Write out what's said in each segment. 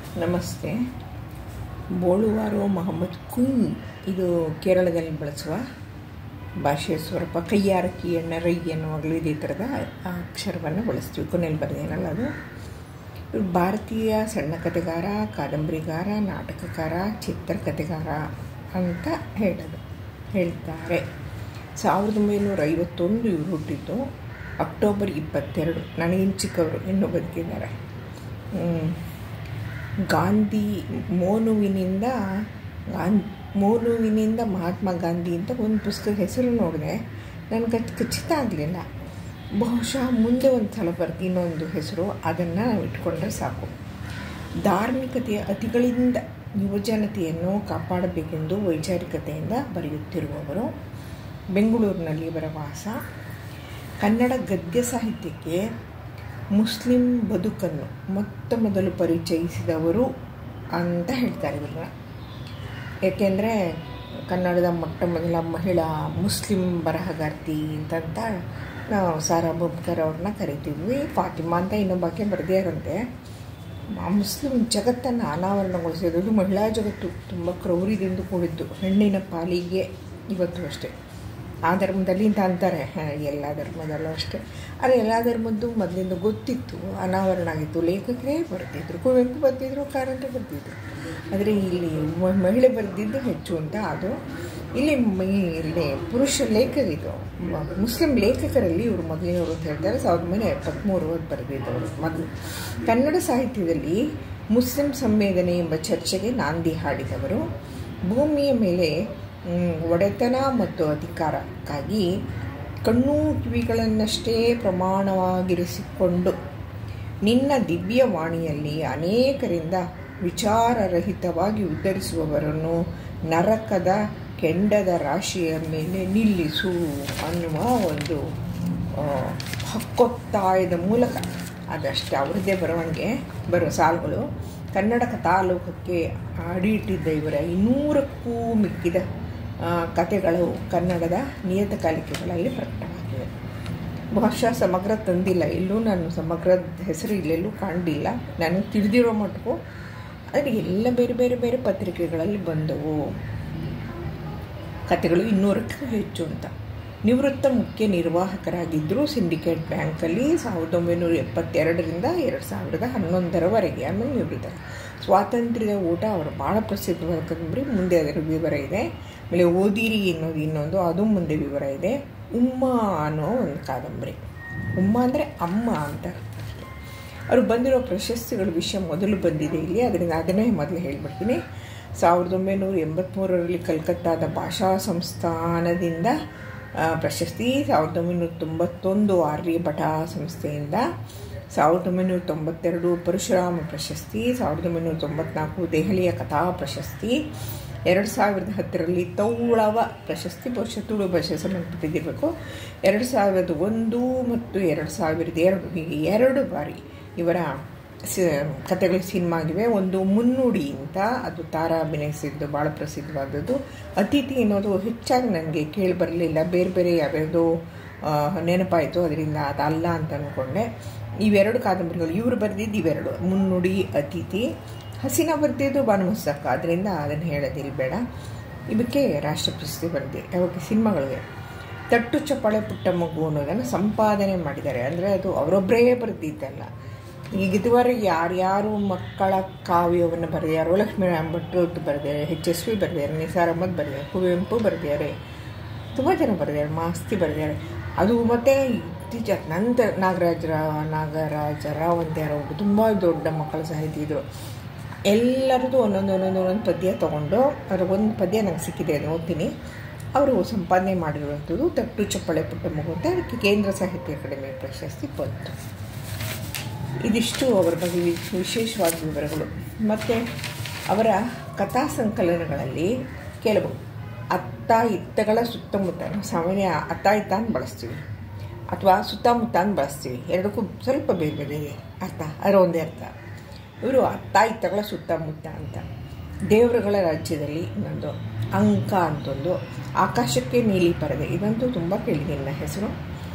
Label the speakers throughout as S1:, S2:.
S1: ನಮಸ್ತೆ ಬೋಳುವಾರೋ ಮೊಹಮ್ಮದ್ ಕುಯ್ ಇದು ಕೇರಳದಲ್ಲಿ ಬಳಸುವ ಭಾಷೆಯ ಸ್ವರೂಪ ಕೈಯಾರಕಿ ಎಣ್ಣ ರೈ ಅನ್ನುವಾಗಲೂ ಇದೇ ಥರದ ಅಕ್ಷರವನ್ನು ಬಳಸ್ತೀವಿ ಕೊನೆಯಲ್ಲಿ ಬರೆದೇನಲ್ಲ ಅದು ಇವ್ರು ಭಾರತೀಯ ಸಣ್ಣ ಕಥೆಗಾರ ಕಾದಂಬರಿಗಾರ ನಾಟಕಕಾರ ಚಿತ್ರಕಥೆಗಾರ ಅಂತ ಹೇಳೋದು ಹೇಳ್ತಾರೆ ಸಾವಿರದ ಒಂಬೈನೂರ ಐವತ್ತೊಂದು ಇವರು ಹುಟ್ಟಿದ್ದು ಅಕ್ಟೋಬರ್ ಇಪ್ಪತ್ತೆರಡು ನನಗಿನ್ ಚಿಕ್ಕವರು ಇನ್ನೂ ಬದುಕಿದ್ದಾರೆ ಗಾಂಧಿ ಮೋನುವಿನಿಂದ ಗಾನ್ ಮೋನುವಿನಿಂದ ಮಹಾತ್ಮ ಗಾಂಧಿ ಅಂತ ಒಂದು ಪುಸ್ತಕ ಹೆಸರು ನೋಡಿದೆ ನನಗೆ ಅದು ಖಚಿತ ಆಗಲಿಲ್ಲ ಬಹುಶಃ ಮುಂದೆ ಒಂದು ಸಲ ಬರ್ದು ಇನ್ನೊಂದು ಹೆಸರು ಅದನ್ನು ನಾವು ಇಟ್ಕೊಂಡ್ರೆ ಸಾಕು ಧಾರ್ಮಿಕತೆಯ ಅತಿಗಳಿಂದ ಯುವಜನತೆಯನ್ನು ಕಾಪಾಡಬೇಕೆಂದು ವೈಚಾರಿಕತೆಯಿಂದ ಬರೆಯುತ್ತಿರುವವರು ಬೆಂಗಳೂರಿನಲ್ಲಿ ಇವರ ವಾಸ ಕನ್ನಡ ಗದ್ಯ ಸಾಹಿತ್ಯಕ್ಕೆ ಮುಸ್ಲಿಂ ಬದುಕನ್ನು ಮೊತ್ತ ಮೊದಲು ಪರಿಚಯಿಸಿದವರು ಅಂತ ಹೇಳ್ತಾರೆ ಇವ್ರನ್ನ ಏಕೆಂದರೆ ಕನ್ನಡದ ಮೊಟ್ಟ ಮೊದಲ ಮಹಿಳಾ ಮುಸ್ಲಿಂ ಬರಹಗಾರ್ತಿ ಅಂತಂತ ನಾವು ಸಾರಾ ಬಬ್ಕರ್ ಅವ್ರನ್ನ ಕರಿತಿದ್ವಿ ಫಾತಿಮಾ ಅಂತ ಇನ್ನೊಬ್ಬಾಕೆ ಬರೆದಿಯಾರಂತೆ ಆ ಮುಸ್ಲಿಂ ಜಗತ್ತನ್ನು ಅನಾವರಣಗೊಳಿಸಿರೋದು ಮಹಿಳಾ ಜಗತ್ತು ತುಂಬ ಕ್ರೌರ್ಯದಿಂದ ಕೂಡಿದ್ದು ಹೆಣ್ಣಿನ ಪಾಲಿಗೆ ಇವತ್ತು ಅಷ್ಟೇ ಆ ಧರ್ಮದಲ್ಲಿ ಅಂತ ಅಂತಾರೆ ಎಲ್ಲ ಧರ್ಮದಲ್ಲೂ ಅಷ್ಟೇ ಆದರೆ ಎಲ್ಲ ಧರ್ಮದ್ದು ಮೊದಲಿಂದ ಗೊತ್ತಿತ್ತು ಅನಾವರಣ ಆಗಿತ್ತು ಲೇಖಕರೇ ಬರ್ತಿದ್ರು ಕುವೆಂಪು ಬರ್ತಿದ್ರು ಕಾರಂತ ಬರ್ತಿದ್ರು ಆದರೆ ಇಲ್ಲಿ ಮಹಿಳೆ ಬರೆದಿದ್ದು ಹೆಚ್ಚು ಅಂತ ಅದು ಇಲ್ಲಿ ಇಲ್ಲಿ ಪುರುಷ ಲೇಖಕರಿದು ಮುಸ್ಲಿಂ ಲೇಖಕರಲ್ಲಿ ಇವರು ಮೊದಲಿನವರು ಅಂತ ಹೇಳ್ತಾರೆ ಸಾವಿರದ ಒಂಬೈನೂರ ಎಪ್ಪತ್ತ್ಮೂರು ಅದು ಬರೆದಿದ್ದವರು ಮೊದಲು ಕನ್ನಡ ಸಾಹಿತ್ಯದಲ್ಲಿ ಮುಸ್ಲಿಂ ಸಂವೇದನೆ ಎಂಬ ಚರ್ಚೆಗೆ ನಾಂದಿ ಹಾಡಿದವರು ಭೂಮಿಯ ಮೇಲೆ ಒಡೆತನ ಮತ್ತು ಅಧಿಕಾರಕ್ಕಾಗಿ ಕಣ್ಣು ಕಿವಿಗಳನ್ನಷ್ಟೇ ಪ್ರಮಾಣವಾಗಿರಿಸಿಕೊಂಡು ನಿನ್ನ ದಿವ್ಯ ವಾಣಿಯಲ್ಲಿ ಅನೇಕರಿಂದ ವಿಚಾರರಹಿತವಾಗಿ ಉದ್ಧರಿಸುವವರನ್ನು ನರಕದ ಕೆಂಡದ ರಾಶಿಯ ಮೇಲೆ ನಿಲ್ಲಿಸು ಅನ್ನುವ ಒಂದು ಹಕ್ಕೊತ್ತಾಯದ ಮೂಲಕ ಅದಷ್ಟೇ ಅವ್ರದ್ದೇ ಬರುವಂಗೆ ಬರೋ ಸಾಲುಗಳು ಕನ್ನಡ ಕಥಾಲೋಕಕ್ಕೆ ಅಡಿ ಇಟ್ಟಿದ್ದ ಇವರ ಇನ್ನೂರಕ್ಕೂ ಮಿಕ್ಕಿದ ಕಥೆಗಳು ಕನ್ನಡದ ನಿಯತಕಾಲಿಕೆಗಳಲ್ಲಿ ಪ್ರಕಟವಾಗಿವೆ ಬಹುಶಃ ಸಮಗ್ರ ತಂದಿಲ್ಲ ಎಲ್ಲೂ ನಾನು ಸಮಗ್ರದ ಹೆಸರು ಇಲ್ಲೆಲ್ಲೂ ಕಾಣಲಿಲ್ಲ ನನಗೆ ತಿಳಿದಿರೋ ಮಟ್ಟಿಗೂ ಆದರೆ ಎಲ್ಲ ಬೇರೆ ಬೇರೆ ಬೇರೆ ಪತ್ರಿಕೆಗಳಲ್ಲಿ ಬಂದವು ಕಥೆಗಳು ಇನ್ನೂರಕ್ಕೂ ಹೆಚ್ಚು ಅಂತ ನಿವೃತ್ತ ಮುಖ್ಯ ನಿರ್ವಾಹಕರಾಗಿದ್ದರು ಸಿಂಡಿಕೇಟ್ ಬ್ಯಾಂಕಲ್ಲಿ ಸಾವಿರದ ಒಂಬೈನೂರ ಎಪ್ಪತ್ತೆರಡರಿಂದ ಎರಡು ಸಾವಿರದ ಹನ್ನೊಂದರವರೆಗೆ ಆಮೇಲೆ ನಿವೃತ್ತ ಸ್ವಾತಂತ್ರ್ಯದ ಊಟ ಅವರು ಭಾಳ ಪ್ರಸಿದ್ಧವಾದ ಕಾದಂಬರಿ ಮುಂದೆ ಅದರ ವಿವರ ಇದೆ ಆಮೇಲೆ ಓದಿರಿ ಅನ್ನೋದು ಇನ್ನೊಂದು ಅದು ಮುಂದೆ ವಿವರ ಇದೆ ಉಮ್ಮ ಅನ್ನೋ ಒಂದು ಕಾದಂಬರಿ ಉಮ್ಮ ಅಂದರೆ ಅಮ್ಮ ಅಂತ ಅವರು ಬಂದಿರೋ ಪ್ರಶಸ್ತಿಗಳ ವಿಷಯ ಮೊದಲು ಬಂದಿದೆ ಇಲ್ಲಿ ಅದರಿಂದ ಅದನ್ನೇ ಮೊದಲು ಹೇಳ್ಬಿಡ್ತೀನಿ ಸಾವಿರದ ಒಂಬೈನೂರ ಎಂಬತ್ತ್ಮೂರರಲ್ಲಿ ಕಲ್ಕತ್ತಾದ ಭಾಷಾ ಸಂಸ್ಥಾನದಿಂದ ಪ್ರಶಸ್ತಿ ಸಾವಿರದ ಒಂಬೈನೂರ ತೊಂಬತ್ತೊಂದು ಆರ್ಯಭಟ ಸಂಸ್ಥೆಯಿಂದ ಸಾವಿರದ ಒಂಬೈನೂರ ತೊಂಬತ್ತೆರಡು ಪರಶುರಾಮ ಪ್ರಶಸ್ತಿ ಸಾವಿರದ ಒಂಬೈನೂರ ತೊಂಬತ್ನಾಲ್ಕು ದೆಹಲಿಯ ಕಥಾ ಪ್ರಶಸ್ತಿ ಎರಡು ಸಾವಿರದ ಹತ್ತರಲ್ಲಿ ತೌಳವ ಪ್ರಶಸ್ತಿ ಬಹುಶಃ ತುಳು ಭಾಷೆ ಸಂಬಂಧಪಟ್ಟಿದ್ದಿರಬೇಕು ಎರಡು ಸಾವಿರದ ಒಂದು ಮತ್ತು ಎರಡು ಸಾವಿರದ ಎರಡು ಹೀಗೆ ಎರಡು ಬಾರಿ ಇವರ ಸಿ ಕಥೆಗಳು ಸಿನಿಮಾಗಿವೆ ಒಂದು ಮುನ್ನುಡಿ ಅಂತ ಅದು ತಾರಾ ಅಭಿನಯಿಸಿದ್ದು ಭಾಳ ಪ್ರಸಿದ್ಧವಾದದ್ದು ಅತಿಥಿ ಅನ್ನೋದು ಹೆಚ್ಚಾಗಿ ನನಗೆ ಕೇಳಿ ಬರಲಿಲ್ಲ ಬೇರೆ ಬೇರೆ ಯಾವ್ಯಾವುದೋ ನೆನಪಾಯಿತು ಅದರಿಂದ ಅದಲ್ಲ ಅಂತ ಅಂದ್ಕೊಂಡೆ ಇವೆರಡು ಕಾದಂಬರಿಗಳು ಇವರು ಬರೆದಿದ್ದು ಇವೆರಡು ಮುನ್ನುಡಿ ಅತಿಥಿ ಹಸಿನ ಬರೆದಿದ್ದು ಭಾನುಮಸ್ತಕ ಅದರಿಂದ ಅದನ್ನು ಹೇಳೋದಿಲ್ಲ ಬೇಡ ಇವಕ್ಕೆ ರಾಷ್ಟ್ರ ಪ್ರಶಸ್ತಿ ಬಂದಿದೆ ಯಾವಾಗ ಸಿನಿಮಾಗಳಿಗೆ ತಟ್ಟು ಚಪ್ಪಾಳೆ ಪುಟ್ಟ ಮಗು ಅನ್ನೋದನ್ನು ಸಂಪಾದನೆ ಮಾಡಿದ್ದಾರೆ ಅಂದರೆ ಅದು ಅವರೊಬ್ಬರೇ ಬರೆದಿದ್ದಲ್ಲ ಈಗ ಇದುವರೆಗೆ ಯಾರ್ಯಾರು ಮಕ್ಕಳ ಕಾವ್ಯವನ್ನು ಬರೆದಿಯಾರೋ ಲಕ್ಷ್ಮೀನಾರಾಯಣ ಭಟ್ರು ಬರೆದಿದ್ದಾರೆ ಎಚ್ ಎಸ್ ವಿ ಬರೆದಿದ್ದಾರೆ ನಿಸಾರ್ ಅಹಮದ್ ಬರೆದಿದ್ದಾರೆ ಕುವೆಂಪು ಬರೆದಿದ್ದಾರೆ ತುಂಬ ಜನ ಬರೆದಿದ್ದಾರೆ ಮಾಸ್ತಿ ಬರೆದಿದ್ದಾರೆ ಅದು ಮತ್ತು ಇತ್ತೀಚೆಗೆ ನಂತರ ನಾಗರಾಜ ರಾವ್ ನಾಗರಾಜ ರಾವ್ ಅಂತ ಯಾರೋ ತುಂಬ ದೊಡ್ಡ ಮಕ್ಕಳ ಸಾಹಿತಿ ಇದ್ದರು ಎಲ್ಲರದ್ದು ಒಂದೊಂದು ಒಂದೊಂದು ಒಂದೊಂದು ಪದ್ಯ ತೊಗೊಂಡು ಅದರ ಒಂದು ಪದ್ಯ ನಂಗೆ ಸಿಕ್ಕಿದೆ ಅದು ಓದ್ತೀನಿ ಅವರು ಸಂಪಾದನೆ ಮಾಡಿರುವಂಥದ್ದು ತಟ್ಟು ಚಪ್ಪಳೆ ಪುಟ್ಟ ಮಗು ಅಂತ ಅದಕ್ಕೆ ಕೇಂದ್ರ ಸಾಹಿತ್ಯ ಅಕಾಡೆಮಿ ಪ್ರಶಸ್ತಿ ಬಂತು ಇದಿಷ್ಟು ಅವರ ಬಗ್ಗೆ ವಿಶೇಷವಾದ ವಿವರಗಳು ಮತ್ತು ಅವರ ಕಥಾ ಸಂಕಲನಗಳಲ್ಲಿ ಕೆಲವು ಅತ್ತ ಇತ್ತಗಳ ಸುತ್ತಮುತ್ತ ಸಾಮಾನ್ಯ ಅತ್ತ ಇತ್ತ ಅಂತ ಬಳಸ್ತೀವಿ ಅಥವಾ ಸುತ್ತಮುತ್ತ ಅಂತ ಬಳಸ್ತೀವಿ ಎರಡಕ್ಕೂ ಸ್ವಲ್ಪ ಬೇರೆ ಬೇರೆ ಅರ್ಥ ಅದರ ಒಂದೇ ಅರ್ಥ ಇವರು ಅತ್ತ ಇತ್ತಗಳ ಸುತ್ತಮುತ್ತ ಅಂತ ದೇವರುಗಳ ರಾಜ್ಯದಲ್ಲಿ ಇನ್ನೊಂದು ಅಂಕ ಅಂತೊಂದು ಆಕಾಶಕ್ಕೆ ನೀಲಿ ಪರದೆ ಇದಂತೂ ತುಂಬ ಕೇಳಿದ್ದೀನಿ ನನ್ನ ಹೆಸರು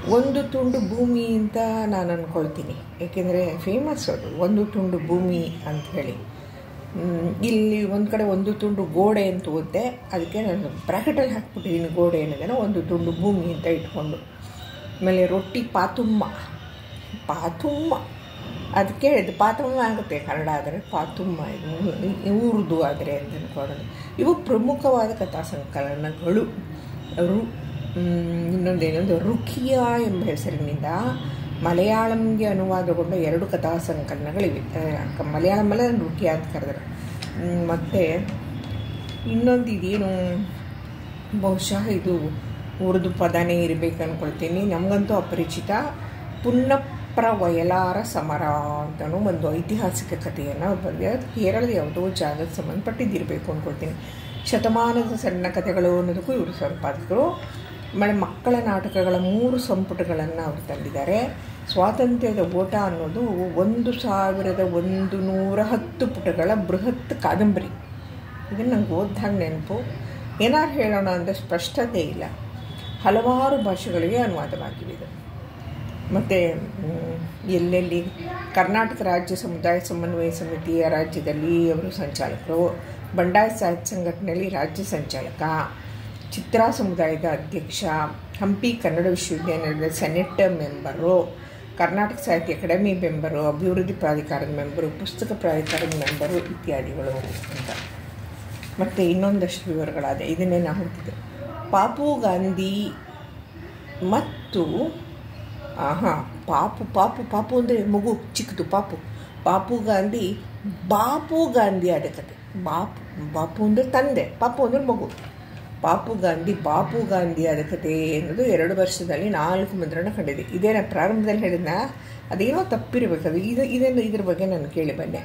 S1: ಒಂದು ತುಂಡು ಭೂಮಿ ಅಂತ ನಾನು ಅಂದ್ಕೊಳ್ತೀನಿ ಏಕೆಂದರೆ ಫೇಮಸ್ ಅದು ಒಂದು ತುಂಡು ಭೂಮಿ ಅಂತ ಹೇಳಿ ಮ್, ಇಲ್ಲಿ ಒಂದು ಕಡೆ ಒಂದು ತುಂಡು ಗೋಡೆ ಅಂತ ಓದಿದೆ ಅದಕ್ಕೆ ನಾನು ಬ್ರ್ಯಾಕೆಟಲ್ಲಿ ಹಾಕ್ಬಿಟ್ಟಿದ್ದೀನಿ ಗೋಡೆ ಏನಿದೆ ಒಂದು ತುಂಡು ಭೂಮಿ ಅಂತ ಇಟ್ಕೊಂಡು ಆಮೇಲೆ ರೊಟ್ಟಿ ಪಾತುಮ್ಮ ಪಾತುಮ್ಮ ಅದಕ್ಕೆ ಇದು ಪಾತುಮ್ಮ ಆಗುತ್ತೆ ಕನ್ನಡ ಆದರೆ ಪಾತುಮ್ಮ ಇದು ಉರ್ದು ಆದರೆ ಅಂತ ಅಂದ್ಕೊಳ್ಳೋದು ಇವು ಪ್ರಮುಖವಾದ ಕಥಾ ಸಂಕಲನಗಳು ರು ಮ್, ಇನ್ನೊಂದೇನೊಂದು ರುಖಿಯಾ ಎಂಬ ಹೆಸರಿನಿಂದ ಮಲಯಾಳಂಗೆ ಅನುವಾದಗೊಂಡ ಎರಡು ಕಥಾ ಸಂಕಲನಗಳಿವೆ ಆ, ಮಲಯಾಳಮಲ್ಲೇ ರುಖಿಯಾ ಅಂತ ಕರೆದ್ರು ಮ್, ಮತ್ತು ಇನ್ನೊಂದು ಇದೇನು ಬಹುಶಃ ಇದು ಉರ್ದು ಪದನೇ ಇರಬೇಕು ಅಂದ್ಕೊಳ್ತೀನಿ ನಮಗಂತೂ ಅಪರಿಚಿತ ಪುನ್ನಪ್ರ ವಯಲಾರ ಸಮರ ಅಂತಲೂ ಒಂದು ಐತಿಹಾಸಿಕ ಕಥೆಯನ್ನು ಬರೆದ ಕೇರಳದ ಯಾವುದೋ ಜಾಗಕ್ಕೆ ಸಂಬಂಧಪಟ್ಟಿದ್ದಿರಬೇಕು ಅಂದ್ಕೊಳ್ತೀನಿ ಶತಮಾನದ ಸಣ್ಣ ಕಥೆಗಳು ಅನ್ನೋದಕ್ಕೂ ಇವರು ಸಂಪಾದಕರು ಆಮೇಲೆ ಮಕ್ಕಳ ನಾಟಕಗಳ ಮೂರು ಸಂಪುಟಗಳನ್ನು ಅವರು ತಂದಿದ್ದಾರೆ ಸ್ವಾತಂತ್ರ್ಯದ ಓಟ ಅನ್ನೋದು ಒಂದು ಸಾವಿರದ ಒಂದು ನೂರ ಹತ್ತು ಪುಟಗಳ ಬೃಹತ್ ಕಾದಂಬರಿ ಇದನ್ನು ನಂಗೆ ಓದ್ದಾಗ ನೆನಪು ಏನಾರು ಹೇಳೋಣ ಅಂದರೆ ಸ್ಪಷ್ಟತೆ ಇಲ್ಲ ಹಲವಾರು ಭಾಷೆಗಳಿಗೆ ಅನುವಾದವಾಗಿವೆ ಇದು ಮತ್ತು ಎಲ್ಲೆಲ್ಲಿ ಕರ್ನಾಟಕ ರಾಜ್ಯ ಸಮುದಾಯ ಸಮನ್ವಯ ಸಮಿತಿಯ ರಾಜ್ಯದಲ್ಲಿ ಅವರು ಸಂಚಾಲಕರು ಬಂಡಾಯ ಸಾಹಿತ್ಯ ಸಂಘಟನೆಯಲ್ಲಿ ರಾಜ್ಯ ಸಂಚಾಲಕ ಚಿತ್ರಾ ಸಮುದಾಯದ ಅಧ್ಯಕ್ಷ ಹಂಪಿ ಕನ್ನಡ ವಿಶ್ವವಿದ್ಯಾನಿಲಯದ ಸೆನೆಟ್ ಮೆಂಬರು ಕರ್ನಾಟಕ ಸಾಹಿತ್ಯ ಅಕಾಡೆಮಿ ಮೆಂಬರು ಅಭಿವೃದ್ಧಿ ಪ್ರಾಧಿಕಾರದ ಮೆಂಬರು ಪುಸ್ತಕ ಪ್ರಾಧಿಕಾರದ ಮೆಂಬರು ಇತ್ಯಾದಿಗಳು ಅಂತ ಮತ್ತು ಇನ್ನೊಂದಷ್ಟು ವಿವರಗಳಾದ ಇದನ್ನೇ ನಾವು ಹೊಂದಿದ್ದು ಪಾಪು ಗಾಂಧಿ ಮತ್ತು ಹಾಂ ಪಾಪು ಪಾಪು ಪಾಪು ಅಂದರೆ ಮಗು ಚಿಕ್ಕದು ಪಾಪು ಪಾಪು ಗಾಂಧಿ ಬಾಪು ಗಾಂಧಿ ಆದ ಕತೆ ಬಾಪು ಬಾಪು ಅಂದರೆ ತಂದೆ ಪಾಪು ಅಂದರೆ ಮಗು ಪಾಪು ಗಾಂಧಿ ಬಾಪು ಗಾಂಧಿ ಆದ ಕತೆ ಅನ್ನೋದು ಎರಡು ವರ್ಷದಲ್ಲಿ ನಾಲ್ಕು ಮುದ್ರಣ ಕಂಡಿದೆ ಇದೇ ನಾನು ಪ್ರಾರಂಭದಲ್ಲಿ ಹೇಳಿದ್ನ ಅದೇನೋ ತಪ್ಪಿರಬೇಕದು ಇದು ಇದನ್ನು ಇದ್ರ ಬಗ್ಗೆ ನಾನು ಕೇಳಿ ಬಂದೆ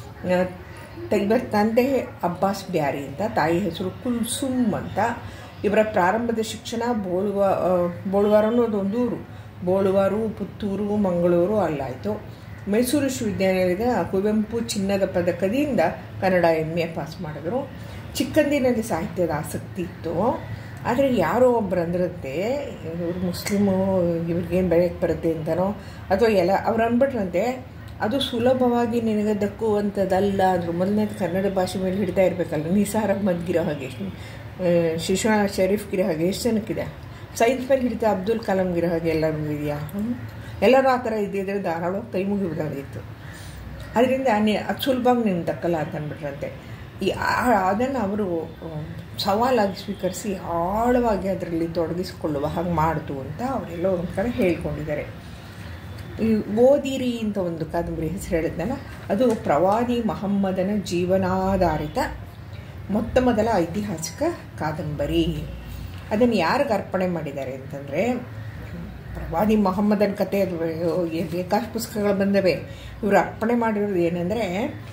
S1: ತ- ಇವರ ತಂದೆ ಅಬ್ಬಾಸ್ ಬ್ಯಾರಿ ಅಂತ ತಾಯಿ ಹೆಸರು ಕುಲ್ಸುಮ್ ಅಂತ ಇವರ ಪ್ರಾರಂಭದ ಶಿಕ್ಷಣ ಬೋಳುವ ಆ, ಬೋಳುವಾರ ಅನ್ನೋದು ಒಂದು ಊರು ಬೋಳುವಾರು ಪುತ್ತೂರು ಮಂಗಳೂರು ಅಲ್ಲಾಯಿತು ಮೈಸೂರು ವಿಶ್ವವಿದ್ಯಾನಿಲಯದ ಕುವೆಂಪು ಚಿನ್ನದ ಪದಕದಿಂದ ಕನ್ನಡ ಎಮ್ ಎ ಪಾಸ್ ಮಾಡಿದ್ರು ಚಿಕ್ಕಂದಿನಲ್ಲಿ ಸಾಹಿತ್ಯದ ಆಸಕ್ತಿ ಇತ್ತು ಆದರೆ ಯಾರೋ ಒಬ್ಬರು ಅಂದ್ರಂತೆ ಇವ್ರು ಮುಸ್ಲಿಮು ಇವ್ರಿಗೇನು ಬೆಳೆಯಕ್ಕೆ ಬರುತ್ತೆ ಅಂತನೋ ಅಥವಾ ಎಲ್ಲ ಅವ್ರು ಅಂದ್ಬಿಟ್ರಂತೆ ಅದು ಸುಲಭವಾಗಿ ನಿನಗೆ ದಕ್ಕುವಂಥದ್ದಲ್ಲ ಅಂದರು ಮೊದಲನೇದು ಕನ್ನಡ ಭಾಷೆ ಮೇಲೆ ಹಿಡ್ತಾ ಇರಬೇಕಲ್ಲ ನಿಸಾರ್ ಅಹ್ಮದ್ಗಿರೋ ಹಾಗೆ ಆ, ಶಿಶುನಾಥ್ ಶರೀಫ್ಗಿರೋ ಹಾಗೆ ಎಷ್ಟು ಜನಕ್ಕಿದೆ ಸೈನ್ಸ್ ಮೇಲೆ ಹಿಡಿತಾ ಅಬ್ದುಲ್ ಕಲಾಂಗಿರೋ ಹಾಗೆ ಎಲ್ಲರೂ ಇದೆಯಾ ಹ್ಮ್? ಎಲ್ಲರೂ ಆ ಥರ ಇದ್ದಿದ್ರೆ ಧಾರಾಳ ಕೈ ಮುಗಿಬಿಡೋದಿತ್ತು ಅದರಿಂದ ನೀ- ಅದು ಸುಲಭವಾಗಿ ನೀನು ದಕ್ಕಲ್ಲ ಅಂತ ಅಂದ್ಬಿಟ್ರಂತೆ ಈ ಅದನ್ನು ಅವರು ಸವಾಲಾಗಿ ಸ್ವೀಕರಿಸಿ ಆಳವಾಗಿ ಅದರಲ್ಲಿ ತೊಡಗಿಸಿಕೊಳ್ಳುವ ಹಾಗೆ ಮಾಡ್ತು ಅಂತ ಅವರೆಲ್ಲ ಒಂದು ಕಡೆ ಹೇಳ್ಕೊಂಡಿದ್ದಾರೆ ಈ ಓದಿರಿ ಅಂತ ಒಂದು ಕಾದಂಬರಿ ಹೆಸರು ಹೇಳಿದ್ನಲ್ಲ ಅದು ಪ್ರವಾದಿ ಮಹಮ್ಮದನ ಜೀವನಾಧಾರಿತ ಮೊತ್ತ ಮೊದಲ ಐತಿಹಾಸಿಕ ಕಾದಂಬರಿ ಅದನ್ನು ಯಾರಿಗೆ ಅರ್ಪಣೆ ಮಾಡಿದ್ದಾರೆ ಅಂತಂದರೆ ಪ್ರವಾದಿ ಮೊಹಮ್ಮದನ ಕತೆ ಅದು ಬೇಕಾಷ್ಟು ಪುಸ್ತಕಗಳು ಬಂದವೆ ಇವರು ಅರ್ಪಣೆ ಮಾಡಿರೋದು ಏನಂದರೆ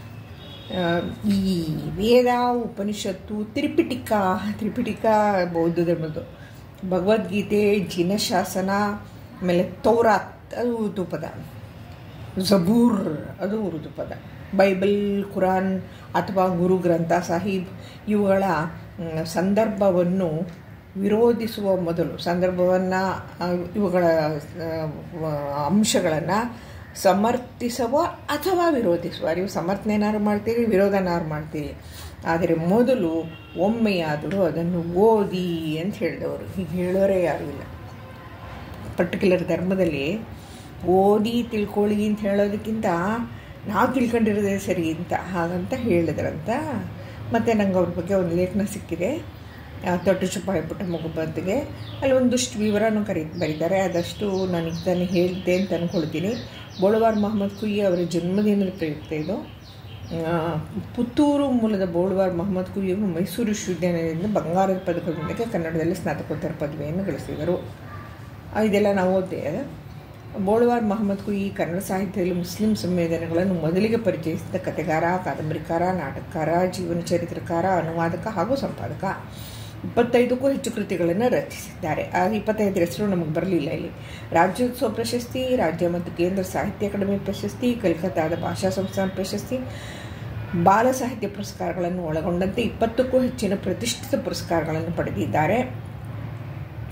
S1: ಈ ವೇದ ಉಪನಿಷತ್ತು ತ್ರಿಪಿಟಿಕ ತ್ರಿಪಿಟಿಕ ಬೌದ್ಧ ಧರ್ಮದ್ದು ಭಗವದ್ಗೀತೆ ಜಿನಶಾಸನ ಆಮೇಲೆ ತೌರಾತ್ ಅದು ಉರ್ದು ಪದ ಜಬೂರ್ ಅದು ಉರ್ದು ಪದ ಬೈಬಲ್ ಕುರಾನ್ ಅಥವಾ ಗುರು ಗ್ರಂಥ ಸಾಹಿಬ್ ಇವುಗಳ ಮ್, ಸಂದರ್ಭವನ್ನು ವಿರೋಧಿಸುವ ಮೊದಲು ಸಂದರ್ಭವನ್ನು ಇವುಗಳ ಅಂಶಗಳನ್ನು ಸಮರ್ಥಿಸುವ ಅಥವಾ ವಿರೋಧಿಸುವ ನೀವು ಸಮರ್ಥನೆನಾರು ಮಾಡ್ತೀರಿ ವಿರೋಧನಾರು ಮಾಡ್ತೀರಿ ಆದರೆ ಮೊದಲು ಒಮ್ಮೆಯಾದರೂ ಅದನ್ನು ಓದಿ ಅಂತ ಹೇಳಿದವರು ಹೀಗೆ ಹೇಳೋರೇ ಯಾರೂ ಇಲ್ಲ ಪರ್ಟಿಕ್ಯುಲರ್ ಧರ್ಮದಲ್ಲಿ ಓದಿ ತಿಳ್ಕೊಳ್ಳಿ ಅಂತ ಹೇಳೋದಕ್ಕಿಂತ ನಾವು ತಿಳ್ಕೊಂಡಿರೋದೇ ಸರಿ ಅಂತ ಹಾಗಂತ ಹೇಳಿದ್ರಂತ ಮತ್ತು ನಂಗೆ ಅವ್ರ ಬಗ್ಗೆ ಒಂದು ಲೇಖನ ಸಿಕ್ಕಿದೆ ಆ, ತೊಟ್ಟು ಚುಪ್ಪಾಯಿ ಪುಟ್ಟ ಮಗು ಬಂದಿಗೆ ಅಲ್ಲಿ ಒಂದಷ್ಟು ವಿವರನೂ ಕರಿ ಬರೀತಾರೆ ಅದಷ್ಟು ನಾನು ಇದನ್ನು ಹೇಳಿದ್ದೆ ಅಂತ ಅಂದ್ಕೊಳ್ತೀನಿ ಬೋಳವಾರ್ ಮೊಹಮ್ಮದ್ ಕುಯಿ ಅವರ ಜನ್ಮದಿನದ ಪ್ರಯುಕ್ತ ಇದು ಆ, ಪುತ್ತೂರು ಮೂಲದ ಬೋಳ್ವಾರ್ ಮೊಹಮ್ಮದ್ ಕುಯ್ಯು ಮೈಸೂರು ವಿಶ್ವವಿದ್ಯಾನಿಲಯದಿಂದ ಬಂಗಾರದ ಪದಕದೊಂದಿಗೆ ಕನ್ನಡದಲ್ಲಿ ಸ್ನಾತಕೋತ್ತರ ಪದವಿಯನ್ನು ಗಳಿಸಿದರು ಆ, ಇದೆಲ್ಲ ನಾವು ಓದಿದೆ ಬೋಳ್ವಾರ್ ಮೊಹಮ್ಮದ್ ಕುಯಿ ಕನ್ನಡ ಸಾಹಿತ್ಯದಲ್ಲಿ ಮುಸ್ಲಿಂ ಸಂವೇದನೆಗಳನ್ನು ಮೊದಲಿಗೆ ಪರಿಚಯಿಸಿದ ಕಥೆಗಾರ ಕಾದಂಬರಿಕಾರ ನಾಟಕಕಾರ ಜೀವನ ಚರಿತ್ರಕಾರ ಅನುವಾದಕ ಹಾಗೂ ಸಂಪಾದಕ ಇಪ್ಪತ್ತೈದಕ್ಕೂ ಹೆಚ್ಚು ಕೃತಿಗಳನ್ನು ರಚಿಸಿದ್ದಾರೆ ಆ ಇಪ್ಪತ್ತೈದರ ಹೆಸರು ನಮಗೆ ಬರಲಿಲ್ಲ ಇಲ್ಲಿ ರಾಜ್ಯೋತ್ಸವ ಪ್ರಶಸ್ತಿ ರಾಜ್ಯ ಮತ್ತು ಕೇಂದ್ರ ಸಾಹಿತ್ಯ ಅಕಾಡೆಮಿ ಪ್ರಶಸ್ತಿ ಕಲ್ಕತ್ತಾದ ಭಾಷಾ ಸಂಸ್ಥಾನ ಪ್ರಶಸ್ತಿ ಬಾಲ ಸಾಹಿತ್ಯ ಪುರಸ್ಕಾರಗಳನ್ನು ಒಳಗೊಂಡಂತೆ ಇಪ್ಪತ್ತಕ್ಕೂ ಹೆಚ್ಚಿನ ಪ್ರತಿಷ್ಠಿತ ಪುರಸ್ಕಾರಗಳನ್ನು ಪಡೆದಿದ್ದಾರೆ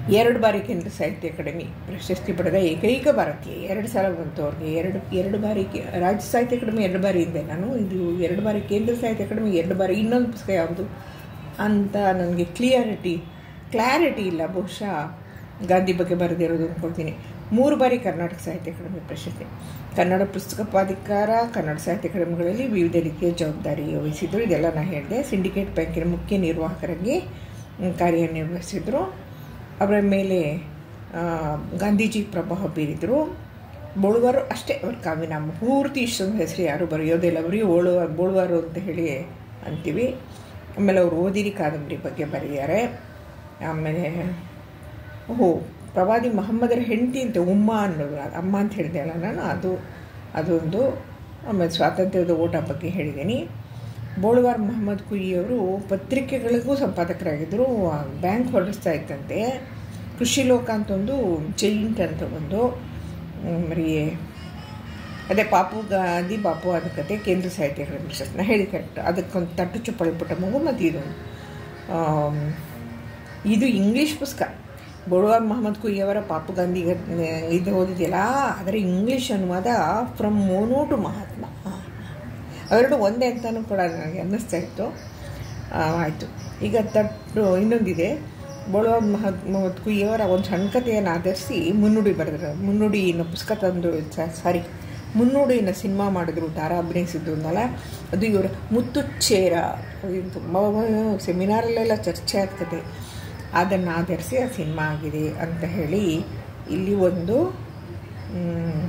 S1: ಎರಡು ಬಾರಿ ಕೇಂದ್ರ ಸಾಹಿತ್ಯ ಅಕಾಡೆಮಿ ಪ್ರಶಸ್ತಿ ಪಡೆದ ಏಕೈಕ ಭಾರತೀಯ ಎರಡು ಸಲ ಬಂತು ಅವ್ರಿಗೆ ಎರಡು ಎರಡು ಬಾರಿ ಕೆ- ರಾಜ್ಯ ಸಾಹಿತ್ಯ ಅಕಾಡೆಮಿ ಎರಡು ಬಾರಿ ಹಿಂದೆ ನಾನು ಇದು ಎರಡು ಬಾರಿ ಕೇಂದ್ರ ಸಾಹಿತ್ಯ ಅಕಾಡೆಮಿ ಎರಡು ಬಾರಿ ಇನ್ನೊಂದು ಪುಸ್ತಕ ಯಾವುದು ಅಂತ ನನಗೆ ಕ್ಲಿಯರಿಟಿ ಕ್ಲಾರಿಟಿ ಇಲ್ಲ ಬಹುಶಃ ಗಾಂಧಿ ಬಗ್ಗೆ ಬರೆದಿರೋದು ಅಂದ್ಕೊಳ್ತೀನಿ ಮೂರು ಬಾರಿ ಕರ್ನಾಟಕ ಸಾಹಿತ್ಯ ಅಕಾಡೆಮಿ ಪ್ರಶಸ್ತಿ ಕನ್ನಡ ಪುಸ್ತಕ ಪ್ರಾಧಿಕಾರ ಕನ್ನಡ ಸಾಹಿತ್ಯ ಅಕಾಡೆಮಿಗಳಲ್ಲಿ ವಿವಿಧ ರೀತಿಯ ಜವಾಬ್ದಾರಿ ವಹಿಸಿದ್ರು ಇದೆಲ್ಲ ನಾನು ಹೇಳಿದೆ ಸಿಂಡಿಕೇಟ್ ಬ್ಯಾಂಕಿನ ಮುಖ್ಯ ನಿರ್ವಾಹಕರಾಗಿ ಮ್, ಕಾರ್ಯನಿರ್ವಹಿಸಿದರು ಅವರ ಮೇಲೆ ಆ, ಗಾಂಧೀಜಿ ಪ್ರಭಾವ ಬೀರಿದರು ಬೋಳುವಾರು ಅಷ್ಟೇ ಅವ್ರ ಕಾವ್ಯನಾಮ ಪೂರ್ತಿ ಇಷ್ಟೊಂದು ಹೆಸರು ಯಾರು ಬರೆಯೋದಿಲ್ಲ ಬರೀ ಓಳುವ ಬೋಳುವಾರು ಅಂತ ಹೇಳಿ ಅಂತೀವಿ ಆಮೇಲೆ ಅವರು ಓದಿರಿ ಕಾದಂಬರಿ ಬಗ್ಗೆ ಬರೆದಿದ್ದಾರೆ ಆಮೇಲೆ ಓಹೋ ಪ್ರವಾದಿ ಮಹಮ್ಮದರ ಹೆಂಡತಿ ಅಂತ ಉಮ್ಮ ಅನ್ನೋದು ಅದು ಅಮ್ಮ ಅಂತ ಹೇಳಿದೆ ಅಲ್ಲ ನಾನು ಅದು ಅದೊಂದು ಆಮೇಲೆ ಸ್ವಾತಂತ್ರ್ಯದ ಓಟ ಬಗ್ಗೆ ಹೇಳಿದ್ದೀನಿ ಬೋಳುವಾರ್ ಮೊಹಮ್ಮದ್ ಕುಯಿಯವರು ಪತ್ರಿಕೆಗಳಿಗೂ ಸಂಪಾದಕರಾಗಿದ್ದರು ಬ್ಯಾಂಕ್ ಹೊರಡಿಸ್ತಾ ಇತ್ತಂತೆ ಕೃಷಿ ಲೋಕ ಅಂತ ಒಂದು ಜೈಂಟ್ ಅಂತ ಒಂದು ಹ್ಮ್, ಮರಿ ಅದೇ ಪಾಪು ಗಾಂಧಿ ಬಾಪು ಅದ ಕತೆ ಕೇಂದ್ರ ಸಾಹಿತ್ಯ ಅಕಾಡೆಮಿ ಪ್ರಶಸ್ತಿ ನಾ ಹೇಳಿ ಕರೆಕ್ಟ್ ಅದಕ್ಕೊಂದು ತಟ್ಟು ಚಪ್ಪಳಿ ಪುಟ್ಟ ಮಗು ಮತ್ತು ಇದು ಆಮ್, ಇದು ಇಂಗ್ಲೀಷ್ ಪುಸ್ತಕ ಬೋಳುವಾರ್ ಮೊಹಮ್ಮದ್ ಕುಯ್ಯವರ ಪಾಪು ಗಾಂಧಿ ಗ- ಇದು ಓದಿದೆಯಲ್ಲ ಅದರ ಇಂಗ್ಲೀಷ್ ಅನುವಾದ ಫ್ರಮ್ ಮೋನು ಟು ಮಹಾತ್ಮ ಅವೆರಡು ಒಂದೇ ಅಂತಲೂ ಕೂಡ ನನಗೆ ಅನ್ನಿಸ್ತಾ ಇತ್ತು ಆಯಿತು ಈಗ ತಟ್ಟು ಇನ್ನೊಂದಿದೆ ಬೋಳುವಾರ್ ಮಹದ್ ಮೊಹಮ್ಮದ್ ಕುಯ್ಯವರ ಒಂದು ಸಣ್ಣ ಕಥೆಯನ್ನು ಆಧರಿಸಿ ಮುನ್ನುಡಿ ಬರೆದ್ರು ಮುನ್ನುಡಿನ ಪುಸ್ತಕ ತಂದು ಸಾರಿ ಮುನ್ನುಡಿನ ಸಿನಿಮಾ ಮಾಡಿದ್ರು ತಾರಾ ಅಭಿನಯಿಸಿದ್ದು ಅನ್ನಲ್ಲ ಅದು ಇವರ ಮುತ್ತುಚ್ಚೇರ ಇದು ತುಂಬ ಸೆಮಿನಾರಲ್ಲೆಲ್ಲ ಚರ್ಚೆ ಆಗ್ತದೆ ಅದನ್ನು ಆಧರಿಸಿ ಆ ಸಿನಿಮಾ ಆಗಿದೆ ಅಂತ ಹೇಳಿ ಇಲ್ಲಿ ಒಂದು ಮ್,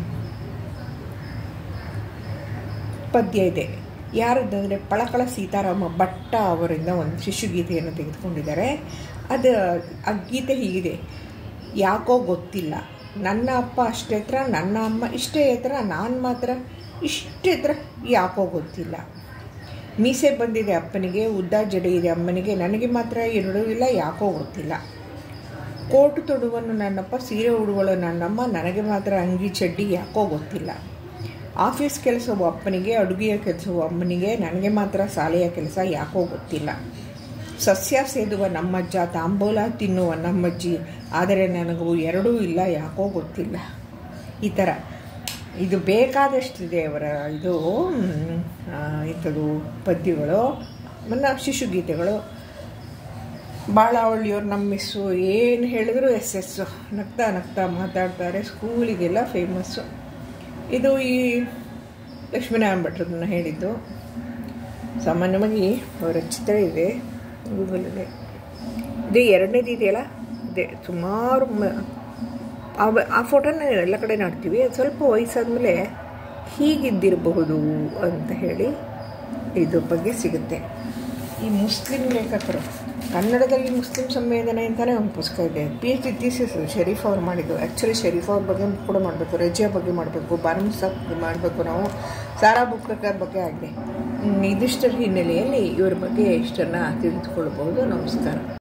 S1: ಪದ್ಯ ಇದೆ ಯಾರದಂದರೆ ಪಳಕಳ ಸೀತಾರಾಮ ಭಟ್ಟ ಅವರಿಂದ ಒಂದು ಶಿಶುಗೀತೆಯನ್ನು ತೆಗೆದುಕೊಂಡಿದ್ದಾರೆ ಅದು ಆ ಗೀತೆ ಹೀಗಿದೆ ಯಾಕೋ ಗೊತ್ತಿಲ್ಲ ನನ್ನ ಅಪ್ಪ ಅಷ್ಟೇ ಎತ್ತರ ನನ್ನ ಅಮ್ಮ ಇಷ್ಟೇ ಎತ್ತರ ನಾನು ಮಾತ್ರ ಇಷ್ಟೇ ಎತ್ತರ ಯಾಕೋ ಗೊತ್ತಿಲ್ಲ ಮೀಸೆ ಬಂದಿದೆ ಅಪ್ಪನಿಗೆ ಉದ್ದ ಜಡೆ ಇದೆ ಅಮ್ಮನಿಗೆ ನನಗೆ ಮಾತ್ರ ಎರಡೂ ಇಲ್ಲ ಯಾಕೋ ಗೊತ್ತಿಲ್ಲ ಕೋಟು ತೊಡುವನ್ನು ನನ್ನಪ್ಪ ಸೀರೆ ಉಡುವಳು ನನ್ನಮ್ಮ ನನಗೆ ಮಾತ್ರ ಅಂಗಿ ಚಡ್ಡಿ ಯಾಕೋ ಗೊತ್ತಿಲ್ಲ ಆಫೀಸ್ ಕೆಲಸವು ಅಪ್ಪನಿಗೆ ಅಡುಗೆಯ ಕೆಲಸವು ಅಮ್ಮನಿಗೆ ನನಗೆ ಮಾತ್ರ ಶಾಲೆಯ ಕೆಲಸ ಯಾಕೋ ಗೊತ್ತಿಲ್ಲ ಸಸ್ಯ ಸೇದುವ ನಮ್ಮಜ್ಜ ತಾಂಬೂಲ ತಿನ್ನುವ ನಮ್ಮಜ್ಜಿ ಆದರೆ ನನಗೂ ಎರಡೂ ಇಲ್ಲ ಯಾಕೋ ಗೊತ್ತಿಲ್ಲ ಈ ಥರ ಇದು ಬೇಕಾದಷ್ಟಿದೆ ಅವರ ಇದು ಮ್, ಆ, ಇಂಥದ್ದು ಪದ್ಯಗಳು ಮನ್ನ ಶಿಶುಗೀತೆಗಳು ಭಾಳ ಅವಳಿಯವ್ರು ನಮ್ಮ ಮಿಸ್ಸು ಏನು ಹೇಳಿದ್ರು ಎಸ್ ಎಸ್ಸು ನಗ್ತಾ ನಗ್ತಾ ಮಾತಾಡ್ತಾರೆ ಸ್ಕೂಲಿಗೆಲ್ಲ ಫೇಮಸ್ಸು ಇದು ಈ ಲಕ್ಷ್ಮೀನಾರಾಯಣ ಭಟ್ರದನ್ನ ಹೇಳಿದ್ದು ಸಾಮಾನ್ಯವಾಗಿ ಅವರ ಚಿತ್ರ ಇದೆ ಗೂಗಲಲ್ಲಿ ಇದೇ ಎರಡನೇದು ಇದೆಯಲ್ಲ ಇದೆ ಸುಮಾರು ಮ- ಆ ವ- ಆ ಫೋಟೋನ ಎಲ್ಲ ಕಡೆ ನೋಡ್ತೀವಿ ಅದು ಸ್ವಲ್ಪ ವಯಸ್ಸಾದ್ಮೇಲೆ ಹೀಗಿದ್ದಿರಬಹುದು ಅಂತ ಹೇಳಿ ಇದ್ರ ಬಗ್ಗೆ ಸಿಗುತ್ತೆ ಈ ಮುಸ್ಲಿಂ ಲೇಖಕರು ಕನ್ನಡದಲ್ಲಿ ಮುಸ್ಲಿಂ ಸಂವೇದನೆ ಅಂತಲೇ ಒಂದು ಪುಸ್ತಕ ಇದೆ P H D thesis Sharif ಅವ್ರು ಮಾಡಿದ್ದು ಆ್ಯಕ್ಚುಲಿ ಶರೀಫ್ ಅವ್ರ ಬಗ್ಗೆ ಕೂಡ ಮಾಡಬೇಕು ರಜಿಯಾ ಬಗ್ಗೆ ಮಾಡಬೇಕು ಬಾರಮ್ಸ ಬಗ್ಗೆ ಮಾಡಬೇಕು ನಾವು ಸಾರಾ ಬುಕ್ಕರ್ ಬಗ್ಗೆ ಆಗಿದೆ ಹ್ಮ್, ಇದಿಷ್ಟರ ಹಿನ್ನೆಲೆಯಲ್ಲಿ ಇವ್ರ ಬಗ್ಗೆ ಇಷ್ಟನ್ನು ತಿಳಿದುಕೊಳ್ಬಹುದು ನಮಸ್ಕಾರ